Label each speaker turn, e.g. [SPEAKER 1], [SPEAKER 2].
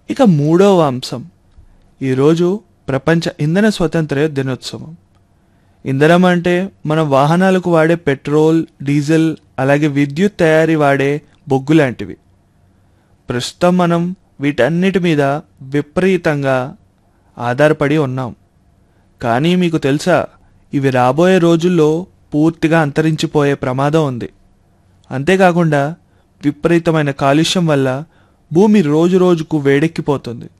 [SPEAKER 1] ఇక మూడవ అంశం ఈరోజు ప్రపంచ ఇంధన స్వతంత్ర దినోత్సవం ఇంధనం అంటే మన వాహనాలకు వాడే పెట్రోల్ డీజిల్ అలాగే విద్యుత్ తయారీ వాడే బొగ్గు లాంటివి ప్రస్తుతం మనం వీటన్నిటి మీద విపరీతంగా ఆధారపడి ఉన్నాం కానీ మీకు తెలుసా ఇవి రాబోయే రోజుల్లో పూర్తిగా అంతరించిపోయే ప్రమాదం ఉంది అంతేకాకుండా విపరీతమైన కాలుష్యం వల్ల భూమి రోజు రోజుకు వేడెక్కిపోతుంది